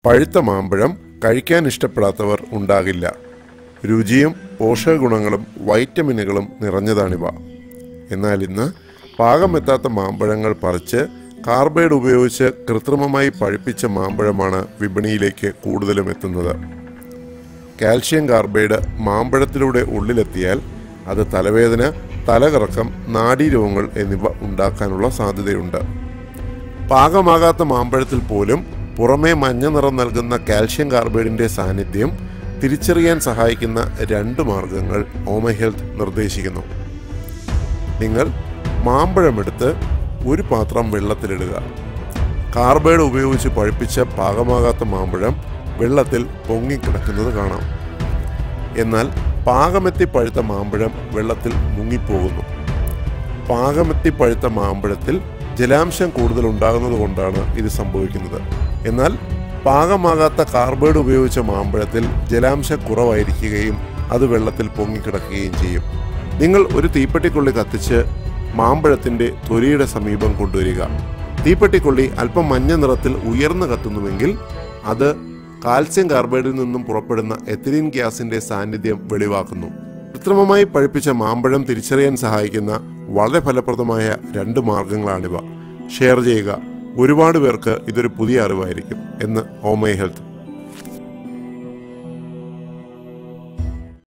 പഴുത്ത മാമ്പഴം കഴിക്കാൻ ഇഷ്ടപ്പെടാത്തവർ ഉണ്ടാകില്ല രുചിയും പോഷകഗുണങ്ങളും വൈറ്റമിനുകളും നിറഞ്ഞതാണിവ എന്നാൽ ഇന്ന് പാകമെത്താത്ത മാമ്പഴങ്ങൾ പറിച്ച് കാർബൈഡ് ഉപയോഗിച്ച് കൃത്രിമമായി പഴുപ്പിച്ച മാമ്പഴമാണ് വിപണിയിലേക്ക് കൂടുതലും എത്തുന്നത് കാൽഷ്യം കാർബൈഡ് മാമ്പഴത്തിലൂടെ ഉള്ളിലെത്തിയാൽ അത് തലവേദന തലകറക്കം നാഡീരോഗങ്ങൾ എന്നിവ ഉണ്ടാക്കാനുള്ള സാധ്യതയുണ്ട് പാകമാകാത്ത മാമ്പഴത്തിൽ പോലും പുറമേ മഞ്ഞ നിറം നൽകുന്ന കാൽഷ്യം കാർബൈഡിന്റെ സാന്നിധ്യം തിരിച്ചറിയാൻ സഹായിക്കുന്ന രണ്ട് മാർഗങ്ങൾ ഓമ ഹെൽത്ത് നിർദ്ദേശിക്കുന്നു നിങ്ങൾ മാമ്പഴമെടുത്ത് ഒരു പാത്രം വെള്ളത്തിലിടുക കാർബൈഡ് ഉപയോഗിച്ച് പഴുപ്പിച്ച പാകമാകാത്ത മാമ്പഴം വെള്ളത്തിൽ പൊങ്ങിക്കിടക്കുന്നത് കാണാം എന്നാൽ പാകമെത്തി പഴുത്ത മാമ്പഴം വെള്ളത്തിൽ മുങ്ങിപ്പോകുന്നു പാകമെത്തി പഴുത്ത മാമ്പഴത്തിൽ ജലാംശം കൂടുതൽ ഉണ്ടാകുന്നത് കൊണ്ടാണ് ഇത് സംഭവിക്കുന്നത് എന്നാൽ പാകമാകാത്ത കാർബൈഡ് ഉപയോഗിച്ച മാമ്പഴത്തിൽ ജലാംശം കുറവായിരിക്കുകയും അത് വെള്ളത്തിൽ പൊങ്ങിക്കിടക്കുകയും ചെയ്യും നിങ്ങൾ ഒരു തീപ്പെട്ടിക്കൊള്ളി കത്തിച്ച് മാമ്പഴത്തിന്റെ തൊലിയുടെ സമീപം കൊണ്ടുവരിക തീപ്പെട്ടിക്കൊള്ളി അല്പം മഞ്ഞ നിറത്തിൽ ഉയർന്നു കത്തുന്നുവെങ്കിൽ അത് കാൽസ്യം കാർബൈഡിൽ നിന്നും പുറപ്പെടുന്ന എത്തിലീൻ ഗ്യാസിന്റെ സാന്നിധ്യം വെളിവാക്കുന്നു കൃത്രിമമായി പഴുപ്പിച്ച മാമ്പഴം തിരിച്ചറിയാൻ സഹായിക്കുന്ന വളരെ ഫലപ്രദമായ രണ്ട് മാർഗങ്ങളാണിവ ഷെയർ ചെയ്യുക ഒരുപാട് പേർക്ക് ഇതൊരു പുതിയ അറിവായിരിക്കും എന്ന് ഓമൈ ഹെൽത്ത്